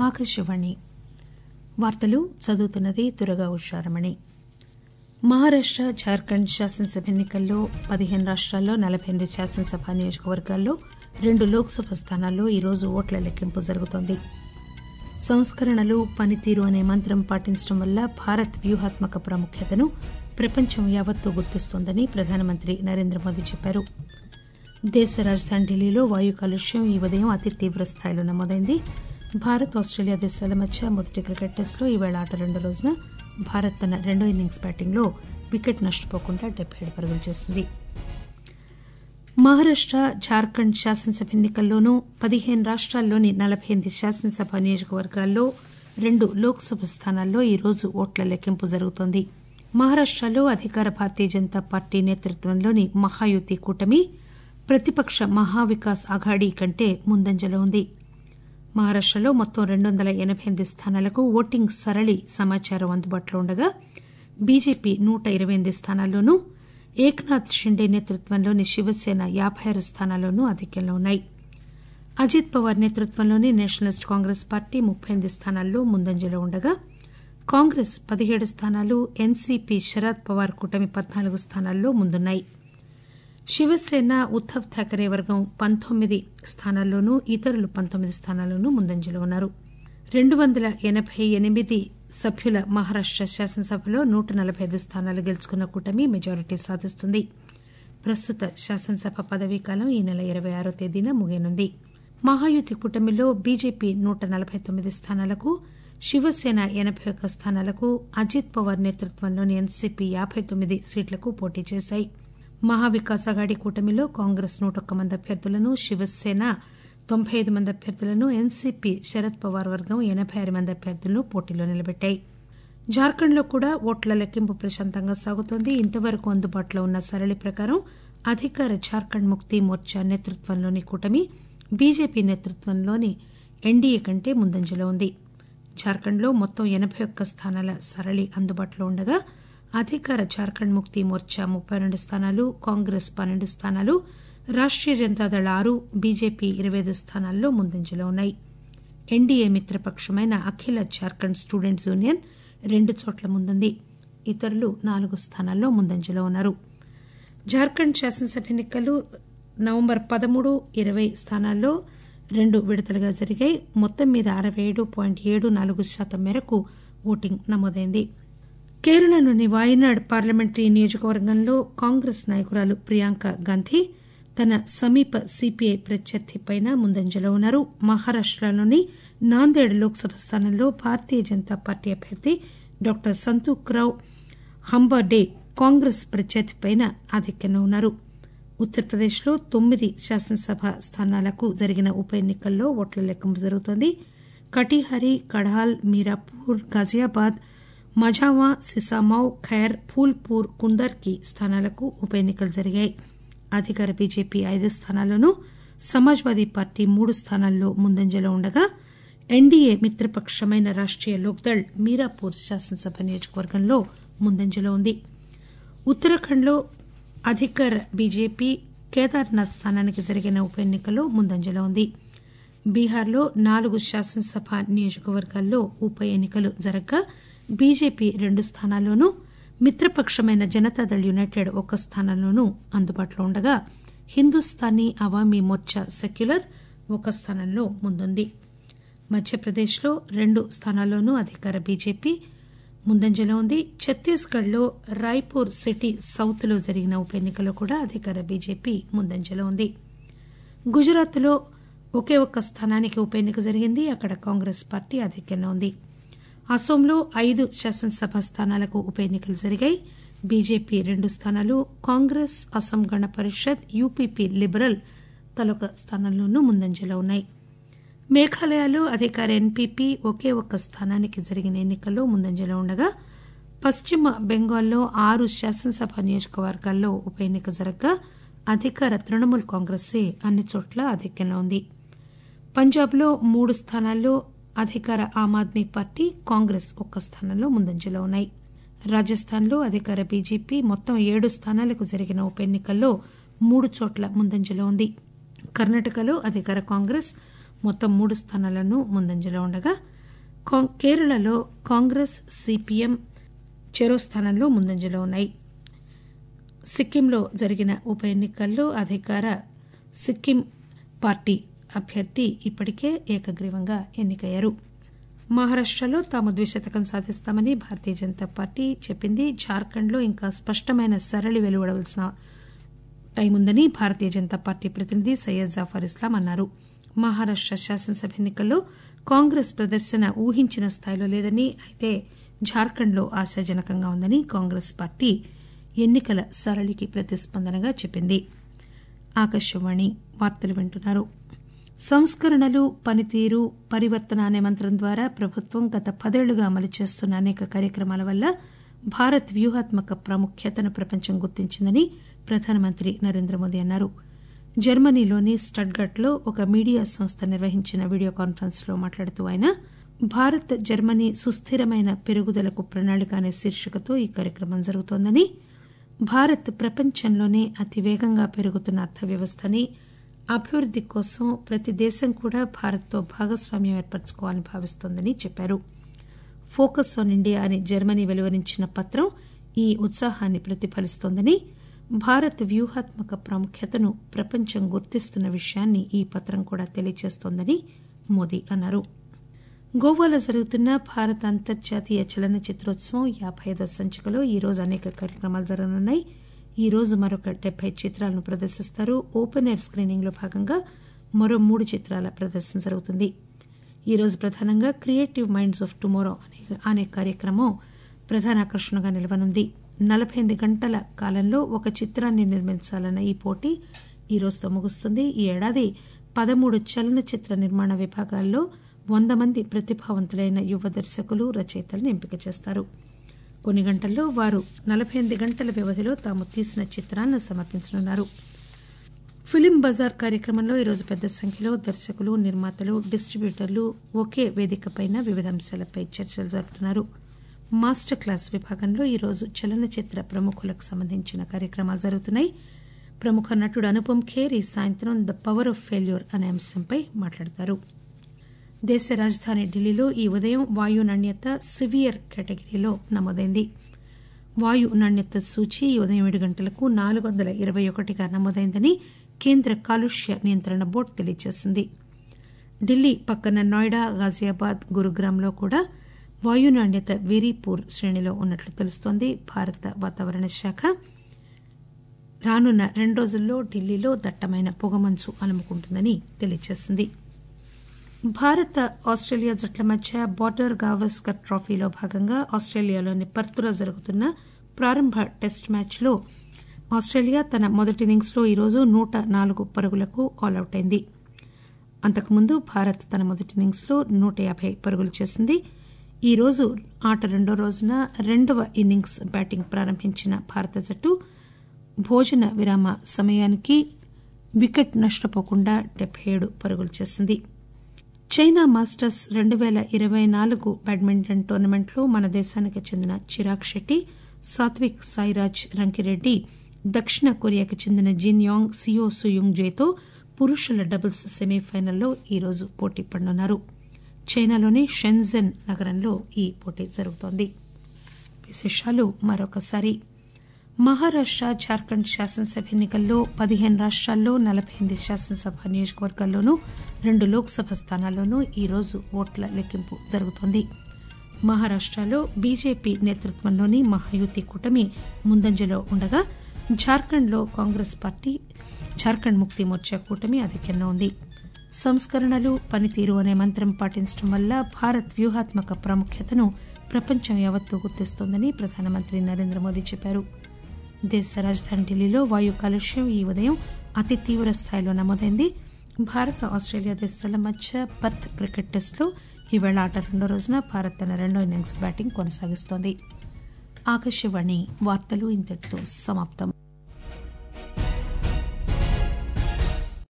ఆకాశవాణి వార్తలు చదువుతున్నది దురగా ఉషారమణి మహారాష్ట జార్ఖండ్ శాసనసభ ఎన్నికల్లో పదిహేను రాష్టాల్లో నలబై ఎనిమిది శాసనసభ నియోజకవర్గాల్లో రెండు లోక్సభ స్థానాల్లో ఈరోజు ఓట్ల లెక్కింపు జరుగుతోంది సంస్కరణలు పనితీరు అనే మంత్రం పాటించడం వల్ల భారత్ వ్యూహాత్మక ప్రాముఖ్యతను ప్రపంచం యావత్తూ గుర్తిస్తోందని ప్రధానమంత్రి నరేంద్ర మోదీ చెప్పారు దేశ రాజధాని ఢిల్లీలో వాయు కాలుష్యం ఈ ఉదయం అతి తీవ్ర స్థాయిలో నమోదైంది భారత్ ఆస్టేలియా దేశాల మధ్య మొదటి క్రికెట్ టెస్టులో ఈవేళ ఆట రెండో రోజున భారత్ తన రెండో ఇన్నింగ్స్ బ్యాటింగ్లో వికెట్ నష్టపోకుండా డెబ్బై ఏడు పరుగులు చేసింది మహారాష్ట జార్ఖండ్ శాసనసభ ఎన్నికల్లోనూ పదిహేను రాష్టాల్లోని నలబై ఎనిమిది శాసనసభ నియోజకవర్గాల్లో రెండు లోక్సభ స్థానాల్లో ఈరోజు ఓట్ల లెక్కింపు జరుగుతోంది మహారాష్టలో అధికార భారతీయ జనతా పార్టీ నేతృత్వంలోని మహాయుతి కూటమి ప్రతిపక్ష మహావికాస్ అఘాడీ కంటే ముందంజలో ఉంది మహారాష్టలో మొత్తం రెండు వందల ఎనబై ఎనిమిది స్థానాలకు ఓటింగ్ సరళి సమాచారం అందుబాటులో ఉండగా బీజేపీ నూట ఇరవై ఎనిమిది స్థానాల్లోనూ ఏక్నాథ్ షిండే నేతృత్వంలోని శివసేన యాబై ఆరు స్థానాల్లోనూ ఆధిక్యంలో ఉన్నాయి అజిత్ పవార్ నేతృత్వంలోని నేషనలిస్ట్ కాంగ్రెస్ పార్టీ ముప్పై ఎనిమిది స్థానాల్లో ముందంజలో ఉండగా కాంగ్రెస్ పదిహేడు స్థానాలు ఎన్సీపీ శరద్ పవార్ కూటమి పద్నాలుగు స్థానాల్లో ముందున్నాయి శివసేన ఉద్దవ్ థాకరే వర్గం పంతొమ్మిది స్థానాల్లోనూ ఇతరులు పంతొమ్మిది స్థానాల్లోనూ ముందంజలో ఉన్నారు రెండు వందల ఎనబై ఎనిమిది సభ్యుల మహారాష్ట శాసనసభలో నూట నలబై ఐదు స్థానాలు గెలుచుకున్న కూటమి మెజారిటీ సాధిస్తుంది ప్రస్తుత శాసనసభ పదవీకాలం ఈ నెల ఇరవై ఆరో తేదీన ముగియనుంది మహాయుతి కూటమిలో బీజేపీ నూట నలబై తొమ్మిది స్థానాలకు శివసేన ఎనబై ఒక్క స్థానాలకు అజిత్ పవార్ నేతృత్వంలోని ఎన్సీపీ యాబై తొమ్మిది సీట్లకు పోటీ చేశాయి మహావికాస్ అఘాడీ కూటమిలో కాంగ్రెస్ నూట ఒక్క మంది అభ్యర్థులను శివసేన తొంభై ఐదు మంది అభ్యర్థులను ఎన్సీపీ శరద్ పవార్ వర్గం ఎనబై ఆరు మంది అభ్యర్థులను పోటీలో నిలబెట్టాయి జార్ఖండ్లో కూడా ఓట్ల లెక్కింపు ప్రశాంతంగా సాగుతోంది ఇంతవరకు అందుబాటులో ఉన్న సరళి ప్రకారం అధికార జార్ఖండ్ ముక్తి మోర్చా నేతృత్వంలోని కూటమి బీజేపీ నేతృత్వంలోని ఎన్డీఏ కంటే ముందంజలో ఉంది జార్ఖండ్లో మొత్తం ఎనబై ఒక్క స్థానాల సరళి అందుబాటులో ఉండగా అధికార జార్ఖండ్ ముక్తి మోర్చా ముప్పై రెండు స్థానాలు కాంగ్రెస్ పన్నెండు స్థానాలు రాష్టీయ జనతాదళ్ ఆరు బీజేపీ ఇరవై ఐదు స్థానాల్లో ముందంజలో ఉన్నాయి ఎన్డీఏ మిత్రపక్షమైన అఖిల జార్ఖండ్ స్టూడెంట్స్ యూనియన్ రెండు చోట్ల ముందుంది ఇతరులు నాలుగు స్థానాల్లో ముందంజలో ఉన్నారు జార్ఖండ్ శాసనసభ ఎన్నికలు నవంబర్ పదమూడు ఇరవై స్థానాల్లో రెండు విడతలుగా జరిగాయి మొత్తం మీద అరవై ఏడు పాయింట్ ఏడు నాలుగు శాతం మేరకు ఓటింగ్ నమోదైంది కేరళలోని వాయనాడ్ పార్లమెంటరీ నియోజకవర్గంలో కాంగ్రెస్ నాయకురాలు ప్రియాంక గాంధీ తన సమీప సిపిఐ ప్రత్యర్థిపై ముందంజలో ఉన్నారు మహారాష్టలోని నాందేడ్ లోక్సభ స్థానంలో భారతీయ జనతా పార్టీ అభ్యర్థి డాక్టర్ సంతూక్రావ్ హంబర్డే కాంగ్రెస్ ప్రత్యర్థిపై ఆధిక్యంలో ఉన్నారు ఉత్తరప్రదేశ్లో తొమ్మిది శాసనసభ స్థానాలకు జరిగిన ఉప ఎన్నికల్లో ఓట్ల లెక్కింపు జరుగుతోంది కటిహారీ కడాల్ మీరాపూర్ గాజియాబాద్ మఝావా సిసామౌ ఖైర్ ఫూల్పూర్ కుందర్కి స్థానాలకు ఉప ఎన్నికలు జరిగాయి అధికార బీజేపీ ఐదు స్థానాల్లోనూ సమాజ్వాదీ పార్టీ మూడు స్థానాల్లో ముందంజలో ఉండగా ఎన్డీఏ మిత్రపక్షమైన రాష్టీయ లోక్దళ్ మీరాపూర్ శాసనసభ నియోజకవర్గంలో ముందంజలో ఉంది ఉత్తరాఖండ్లో అధికార బీజేపీ కేదార్నాథ్ స్థానానికి జరిగిన ఉప ఎన్నికల్లో ముందంజలో ఉంది బీహార్లో నాలుగు శాసనసభ నియోజకవర్గాల్లో ఉప ఎన్నికలు జరగ్గా బీజేపీ రెండు స్థానాల్లోనూ మిత్రపక్షమైన జనతాదళ్ యునైటెడ్ ఒక స్థానంలోనూ అందుబాటులో ఉండగా హిందూస్థానీ అవామీ మోర్చా సెక్యులర్ ఒక స్థానంలో ముందుంది మధ్యప్రదేశ్లో రెండు స్థానాల్లోనూ అధికార బీజేపీ ముందంజలో ఉంది ఛత్తీస్గఢ్లో రాయ్పూర్ సిటీ సౌత్లో జరిగిన ఉప ఎన్నికలో కూడా అధికార బీజేపీ ముందంజలో ఉంది గుజరాత్లో ఒకే ఒక్క స్థానానికి ఉప ఎన్నిక జరిగింది అక్కడ కాంగ్రెస్ పార్టీ ఆధిక్యంలో ఉంది అసోంలో ఐదు శాసనసభ స్థానాలకు ఉప ఎన్నికలు జరిగాయి బీజేపీ రెండు స్థానాలు కాంగ్రెస్ అసోం గణ పరిషత్ యూపీపీ లిబరల్ తలొక స్థానంలోనూ ముందంజలో ఉన్నాయి మేఘాలయలో అధికార ఎన్పీపీ ఒకే ఒక్క స్థానానికి జరిగిన ఎన్నికల్లో ముందంజలో ఉండగా పశ్చిమ బెంగాల్లో ఆరు శాసనసభ నియోజకవర్గాల్లో ఉప ఎన్నిక జరగ్గా అధికార తృణమూల్ కాంగ్రెసే అన్ని చోట్ల ఆధిక్యంలో ఉంది పంజాబ్లో మూడు స్థానాల్లో అధికార ఆమ్ ఆద్మీ పార్టీ కాంగ్రెస్ ఒక్క స్థానంలో ముందంజలో ఉన్నాయి రాజస్థాన్లో అధికార బీజేపీ మొత్తం ఏడు స్థానాలకు జరిగిన ఉప ఎన్నికల్లో మూడు చోట్ల ముందంజలో ఉంది కర్ణాటకలో అధికార కాంగ్రెస్ మొత్తం మూడు స్థానాలను ముందంజలో ఉండగా కేరళలో కాంగ్రెస్ సిపిఎం చెరో స్థానంలో ముందంజలో ఉన్నాయి సిక్కింలో జరిగిన ఉప ఎన్నికల్లో అధికార సిక్కిం పార్టీ అభ్యర్థి ఇప్పటికే ఏకగ్రీవంగా ఎన్నికయ్యారు మహారాష్టలో తాము ద్విశతకం సాధిస్తామని భారతీయ జనతా పార్టీ చెప్పింది జార్ఖండ్లో ఇంకా స్పష్టమైన సరళి వెలువడవలసిన టైం ఉందని భారతీయ జనతా పార్టీ ప్రతినిధి సయ్యద్ జాఫర్ ఇస్లాం అన్నారు మహారాష్ట శాసనసభ ఎన్నికల్లో కాంగ్రెస్ ప్రదర్శన ఊహించిన స్థాయిలో లేదని అయితే జార్ఖండ్లో ఆశాజనకంగా ఉందని కాంగ్రెస్ పార్టీ ఎన్నికల సరళికి ప్రతిస్పందనగా చెప్పింది ఆకాశవాణి వార్తలు వింటున్నారు సంస్కరణలు పనితీరు పరివర్తన అనే మంత్రం ద్వారా ప్రభుత్వం గత పదేళ్లుగా అమలు చేస్తున్న అనేక కార్యక్రమాల వల్ల భారత్ వ్యూహాత్మక ప్రాముఖ్యతను ప్రపంచం గుర్తించిందని ప్రధానమంత్రి నరేంద్ర మోదీ అన్నారు జర్మనీలోని స్టడ్గట్ లో ఒక మీడియా సంస్థ నిర్వహించిన వీడియో కాన్ఫరెన్స్ లో మాట్లాడుతూ ఆయన భారత్ జర్మనీ సుస్థిరమైన పెరుగుదలకు ప్రణాళిక అనే శీర్షికతో ఈ కార్యక్రమం జరుగుతోందని భారత్ ప్రపంచంలోనే అతి వేగంగా పెరుగుతున్న అర్థవ్యవస్థని అభివృద్ది కోసం ప్రతి దేశం కూడా భారత్తో భాగస్వామ్యం ఏర్పరచుకోవాలని భావిస్తోందని చెప్పారు ఫోకస్ ఆన్ ఇండియా అని జర్మనీ వెలువరించిన పత్రం ఈ ఉత్సాహాన్ని ప్రతిఫలిస్తోందని భారత్ వ్యూహాత్మక ప్రాముఖ్యతను ప్రపంచం గుర్తిస్తున్న విషయాన్ని ఈ పత్రం కూడా తెలియజేస్తోందని మోదీ అన్నారు గోవాలో జరుగుతున్న భారత అంతర్జాతీయ చలనచిత్రోత్సవం యాబై ఐదో సంచికలో ఈ రోజు అనేక కార్యక్రమాలు జరగనున్నాయి ఈ రోజు మరొక డెబ్బై చిత్రాలను ప్రదర్శిస్తారు ఓపెన్ ఎయిర్ స్క్రీనింగ్ లో భాగంగా మరో మూడు చిత్రాల ప్రదర్శన జరుగుతుంది ఈ రోజు ప్రధానంగా క్రియేటివ్ మైండ్స్ ఆఫ్ టుమారో అనే అనే కార్యక్రమం ప్రధాన ఆకర్షణగా నిలవనుంది నలబై ఎనిమిది గంటల కాలంలో ఒక చిత్రాన్ని నిర్మించాలన్న ఈ పోటీ ఈ రోజుతో ముగుస్తుంది ఈ ఏడాది పదమూడు చలనచిత్ర నిర్మాణ విభాగాల్లో వంద మంది ప్రతిభావంతులైన యువ దర్శకులు రచయితలను ఎంపిక చేస్తారు కొన్ని గంటల్లో వారు నలబై ఎనిమిది గంటల వ్యవధిలో తాము తీసిన చిత్రాన్ని సమర్పించనున్నారు ఫిలిం బజార్ కార్యక్రమంలో ఈరోజు పెద్ద సంఖ్యలో దర్శకులు నిర్మాతలు డిస్టిబ్యూటర్లు ఒకే వేదికపైన వివిధ అంశాలపై చర్చలు జరుపుతున్నారు మాస్టర్ క్లాస్ విభాగంలో ఈరోజు చలనచిత్ర ప్రముఖులకు సంబంధించిన కార్యక్రమాలు జరుగుతున్నాయి ప్రముఖ నటుడు అనుపమ్ ఖేర్ ఈ సాయంత్రం ద పవర్ ఆఫ్ ఫెయిల్యూర్ అనే అంశంపై మాట్లాడతారు దేశ రాజధాని ఢిల్లీలో ఈ ఉదయం వాయు నాణ్యత సివియర్ కేటగిరీలో నమోదైంది వాయు నాణ్యత సూచి ఈ ఉదయం ఏడు గంటలకు నాలుగు వందల ఇరవై ఒకటిగా నమోదైందని కేంద్ర కాలుష్య నియంత్రణ బోర్డు తెలియజేసింది ఢిల్లీ పక్కన నోయిడా గాజియాబాద్ గురుగ్రామ్లో కూడా వాయు నాణ్యత వెరీ పూర్ శ్రేణిలో ఉన్నట్లు తెలుస్తోంది భారత వాతావరణ శాఖ రానున్న రెండు రోజుల్లో ఢిల్లీలో దట్టమైన పొగమంచు అలుముకుంటుందని తెలియజేసింది భారత ఆస్టేలియా జట్ల మధ్య బార్డర్ గావస్కర్ ట్రోఫీలో భాగంగా ఆస్టేలియాలోని పర్త్లో జరుగుతున్న ప్రారంభ టెస్ట్ మ్యాచ్లో ఆస్టేలియా తన మొదటి ఇన్నింగ్స్లో ఈరోజు నూట నాలుగు పరుగులకు ఆలౌట్ అయింది అంతకుముందు భారత్ తన మొదటి ఇన్నింగ్స్లో నూట యాబై పరుగులు చేసింది ఈ రోజు ఆట రెండో రోజున రెండవ ఇన్నింగ్స్ బ్యాటింగ్ ప్రారంభించిన భారత జట్టు భోజన విరామ సమయానికి వికెట్ నష్టపోకుండా డెబ్బై ఏడు పరుగులు చేసింది చైనా మాస్టర్స్ రెండు పేల ఇరవై నాలుగు బ్యాడ్మింటన్ టోర్నమెంట్లో మన దేశానికి చెందిన చిరాగ్ షెట్టి సాత్విక్ సాయిరాజ్ రంకిరెడ్డి దక్షిణ కొరియాకు చెందిన జిన్ యాంగ్ సియో సుయుంగ్ జేతో పురుషుల డబుల్స్ సెమీఫైనల్లో ఈరోజు పోటీ పడనున్నారు చైనాలోని షెన్జెన్ నగరంలో ఈ పోటీ జరుగుతోంది విశేషాలు మరొకసారి మహారాష్ట జార్ఖండ్ శాసనసభ ఎన్నికల్లో పదిహేను రాష్ట్రాల్లో నలబై ఎనిమిది శాసనసభ నియోజకవర్గాల్లోనూ రెండు లోక్సభ స్థానాల్లోనూ ఈరోజు ఓట్ల లెక్కింపు జరుగుతోంది మహారాష్టలో బీజేపీ నేతృత్వంలోని మహాయుతి కూటమి ముందంజలో ఉండగా జార్ఖండ్లో కాంగ్రెస్ పార్టీ జార్ఖండ్ ముక్తి మోర్చా కూటమి ఆధిక్యంలో ఉంది సంస్కరణలు పనితీరు అనే మంత్రం పాటించడం వల్ల భారత్ వ్యూహాత్మక ప్రాముఖ్యతను ప్రపంచం యావత్తూ గుర్తిస్తోందని ప్రధానమంత్రి నరేంద్ర మోదీ చెప్పారు దేశ రాజధాని ఢిల్లీలో వాయు కాలుష్యం ఈ ఉదయం అతి తీవ్ర స్థాయిలో నమోదైంది భారత్ ఆస్ట్రేలియా దేశాల మధ్య పర్త్ క్రికెట్ టెస్టులో ఈవేళ ఆట రెండో రోజున భారత్ తన రెండో ఇన్నింగ్స్ బ్యాటింగ్ కొనసాగిస్తోంది ఆకాశవాణి వార్తలు ఇంతటితో సమాప్తం